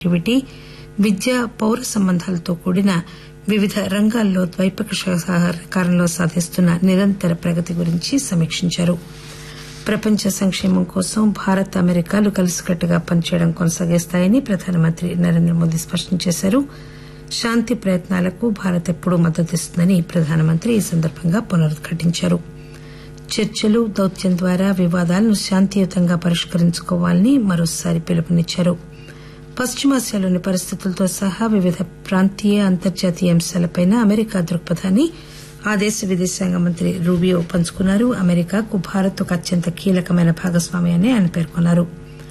connectivity విద్య పౌర సంబంధాలతో కూడిన వివిధ రంగాల్లో ద్వైపాక్షిక సహకారంలో సాధిస్తున్న నిరంతర ప్రగతి గురించి సమీక్షించారు ప్రపంచ సంక్షేమం కోసం భారత్ అమెరికాలు కలిసికట్టుగా పనిచేయడం కొనసాగిస్తాయని ప్రధానమంత్రి నరేంద్ర మోదీ స్పష్టం చేశారు శాంతి ప్రయత్నాలకు భారత్ ఎప్పుడూ మద్దతిస్తుందని ప్రధానమంత్రి ఈ సందర్భంగా పునరుద్ఘాటించారు చర్చలు దౌత్యం ద్వారా వివాదాలను శాంతియుతంగా పరిష్కరించుకోవాలని మరోసారి పిలుపునిచ్చారు పశ్చిమాసియాలోని పరిస్థితులతో సహా వివిధ ప్రాంతీయ అంతర్జాతీయ అంశాలపై అమెరికా దృక్పథాన్ని ఆ దేశ విదేశాంగ మంత్రి రూబియో పంచుకున్నారు అమెరికాకు భారత్ ఒక అత్యంత కీలకమైన భాగస్వామి అని ఆయన పేర్కొన్నారు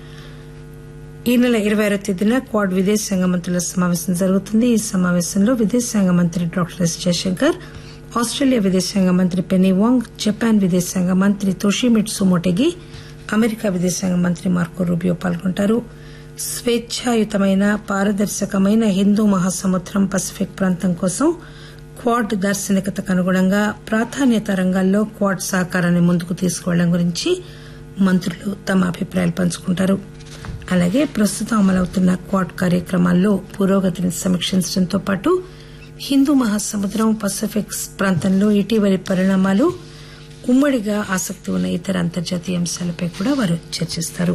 ఈ నెల ఇరవై ఆరో తేదీన క్వాడ్ విదేశాంగ మంత్రుల సమావేశం జరుగుతుంది ఈ సమావేశంలో విదేశాంగ మంత్రి డాక్టర్ ఎస్ జయశంకర్ ఆస్టేలియా విదేశాంగ మంత్రి పెనీ వాంగ్ జపాన్ విదేశాంగ మంత్రి తోషిమిట్సు మోటెగి అమెరికా విదేశాంగ మంత్రి మార్కో రూబియో పాల్గొంటారు స్వేచ్ఛాయుతమైన పారదర్శకమైన హిందూ మహాసముద్రం పసిఫిక్ ప్రాంతం కోసం క్వాడ్ దార్శనికతకు అనుగుణంగా ప్రాధాన్యత రంగాల్లో క్వాడ్ సహకారాన్ని ముందుకు తీసుకుపెళ్లడం గురించి మంత్రులు తమ అభిప్రాయాలు పంచుకుంటారు అలాగే ప్రస్తుతం అమలవుతున్న క్వాడ్ కార్యక్రమాల్లో పురోగతిని సమీక్షించడంతో పాటు హిందూ మహాసముద్రం పసిఫిక్ ప్రాంతంలో ఇటీవలి పరిణామాలు ఉమ్మడిగా ఆసక్తి ఉన్న ఇతర అంతర్జాతీయ అంశాలపై కూడా వారు చర్చిస్తారు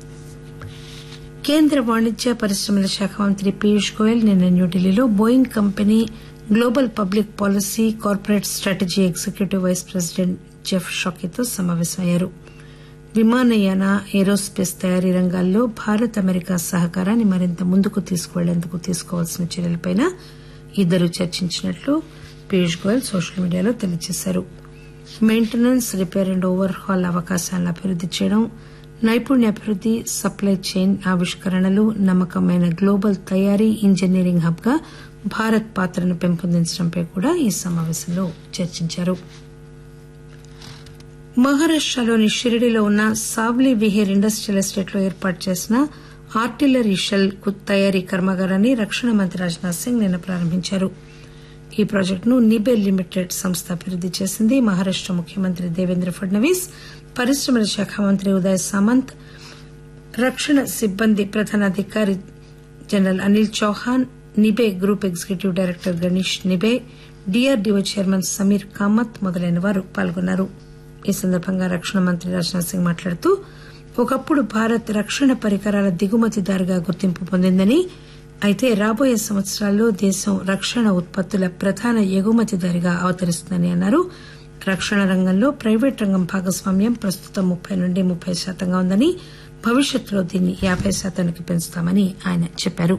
కేంద్ర వాణిజ్య పరిశ్రమల శాఖ మంత్రి పీయూష్ గోయల్ నిన్న న్యూఢిల్లీలో Boeing company global public policy corporate strategy executive vice president Jeff షాకీతో సమావేశమయ్యారు విమానయాన ఏరోస్పేస్ తయారీ రంగాల్లో భారత్ అమెరికా సహకారాన్ని మరింత ముందుకు తీసుకుపెళ్లేందుకు తీసుకోవాల్సిన చర్యలపై ఇద్దరూ చర్చించినట్లు పీయూష్ గోయల్ సోషల్ మీడియాలో తెలియజేశారు maintenance repair and overhaul అవకాశాలను అభివృద్ది చేయడం నైపుణ్యాభివృద్ది సప్లై చైన్ ఆవిష్కరణలు నమ్మకమైన గ్లోబల్ తయారీ ఇంజనీరింగ్ హబ్ గా భారత్ పాత్రను పెంపొందించడంపై కూడా ఈ సమావేశంలో చర్చించారు మహారాష్టలోని షిరిడీలో ఉన్న సావ్లీ విహేర్ ఇండస్టియల్ ఎస్టేట్ లో ఏర్పాటు చేసిన ఆర్టిలరీ షెల్ తయారీ కర్మాగారాన్ని రక్షణ మంత్రి రాజ్నాథ్ సింగ్ నిన్న ప్రారంభించారు ఈ ప్రాజెక్టును నిబెల్ లిమిటెడ్ సంస్థ అభివృద్ది చేసింది మహారాష్ట ముఖ్యమంత్రి దేవేంద్ర ఫడ్నవీస్ పరిశ్రమల శాఖ మంత్రి ఉదయ్ సామంత్ రక్షణ సిబ్బంది ప్రధానాధికారి general Anil Chauhan Nibe group executive director Ganesh Nibe DRDO chairman Sameer Kamat మొదలైన వారు పాల్గొన్నారు ఈ సందర్భంగా రక్షణ మంత్రి రాజ్నాథ్ సింగ్ మాట్లాడుతూ ఒకప్పుడు భారత్ రక్షణ పరికరాల దిగుమతిదారుగా గుర్తింపు పొందిందని అయితే రాబోయే సంవత్సరాల్లో దేశం రక్షణ ఉత్పత్తుల ప్రధాన ఎగుమతిదారిగా అవతరిస్తుందని అన్నారు రక్షణ రంగంలో ప్రైవేటు రంగం భాగస్వామ్యం ప్రస్తుతం ముప్పై నుండి ముప్పై శాతంగా ఉందని భవిష్యత్తులో దీన్ని యాబై శాతానికి పెంచుతామని ఆయన చెప్పారు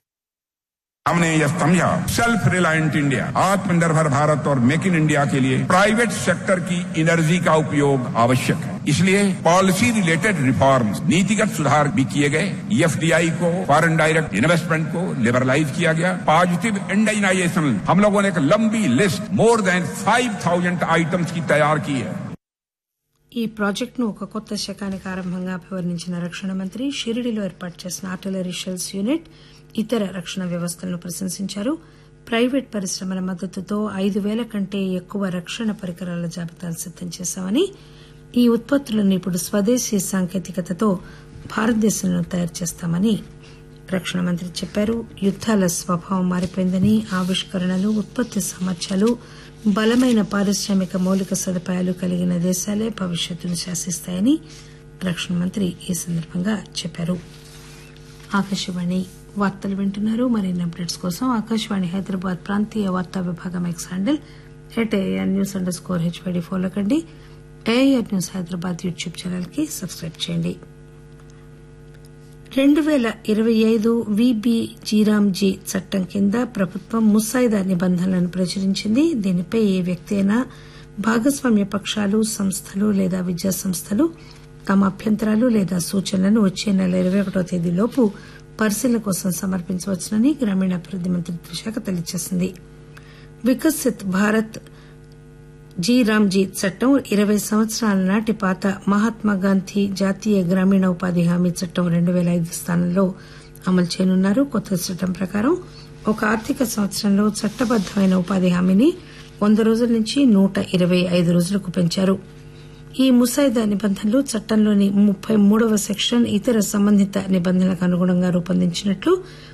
हमने यह समझा सेल्फ रिलायंट इंडिया आत्मनिर्भर भारत और मेक इन इंडिया के लिए प्राइवेट सेक्टर की एनर्जी का उपयोग आवश्यक है इसलिए पॉलिसी रिलेटेड रिफॉर्म्स नीतिगत सुधार भी किए गए एफडीआई को फॉरेन डायरेक्ट इन्वेस्टमेंट को लिबरलाइज किया गया पॉजिटिव इंडाइनाइजेशन हम लोगों ने एक लंबी list more than five thousand items की तैयार की है ఈ ప్రాజెక్టును ఒక కొత్త శకానికి ఆరంభంగా అభివర్ణించిన రక్షణ మంత్రి షిరిడిలో ఏర్పాటు చేసిన ఆర్టిలరీ షెల్స్ యూనిట్ ఇతర రక్షణ వ్యవస్థలను ప్రశంసించారు ప్రైవేట్ పరిశ్రమల మద్దతుతో ఐదు పేల కంటే ఎక్కువ రక్షణ పరికరాల జాబితాలు సిద్దం చేశామని ఈ ఉత్పత్తులను ఇప్పుడు స్వదేశీ సాంకేతికతతో భారతదేశంలో తయారు చేస్తామని రక్షణ మంత్రి చెప్పారు యుద్దాల స్వభావం మారిపోయిందని ఆవిష్కరణలు ఉత్పత్తి సామర్థ్యాలు బలమైన పారిశ్రామిక మౌలిక సదుపాయాలు కలిగిన దేశాలే భవిష్యత్తును శాసిస్తాయని రక్షణ మంత్రి ఈ సందర్భంగా చెప్పారు ఆకాశవాణి వార్తలు వింటున్నారు మరిన్ని అప్డేట్స్ కోసం ఆకాశవాణి హైదరాబాద్ ప్రాంతీయ వార్తా విభాగం X handle at AR news underscore HYD follow కండి AR news Hyderabad YouTube channel కి సబ్స్క్రైబ్ చేయండి రెండు పేల ఇరవై ఐదు విబి జీరాంజీ చట్టం కింద ప్రభుత్వం ముసాయిదా నిబంధనలను ప్రచురించింది దీనిపై ఏ వ్యక్తి అయినా భాగస్వామ్య పక్షాలు సంస్థలు లేదా విద్యా సంస్థలు తమ అభ్యంతరాలు లేదా సూచనలను వచ్చే నెల ఇరవై ఒకటో తేదీలోపు పరిశీలన కోసం సమర్పించవచ్చునని గ్రామీణాభివృద్ది మంత్రిత్వ శాఖ తెలియజేసింది వికసిత్ భారత్ జీ రామ్జీ చట్టం ఇరవై సంవత్సరాల నాటి పాత మహాత్మాగాంధీ జాతీయ గ్రామీణ ఉపాధి హామీ చట్టం రెండు పేల ఐదు స్థానంలో అమలు చేయనున్నారు కొత్త చట్టం ప్రకారం ఒక ఆర్థిక సంవత్సరంలో చట్టబద్దమైన ఉపాధి హామీని వంద రోజుల నుంచి నూట ఇరవై ఐదు రోజులకు పెంచారు ఈ ముసాయిదా నిబంధనలు చట్టంలోని ముప్పై మూడవ సెక్షన్ ఇతర సంబంధిత నిబంధనలకు అనుగుణంగా రూపొందించినట్లు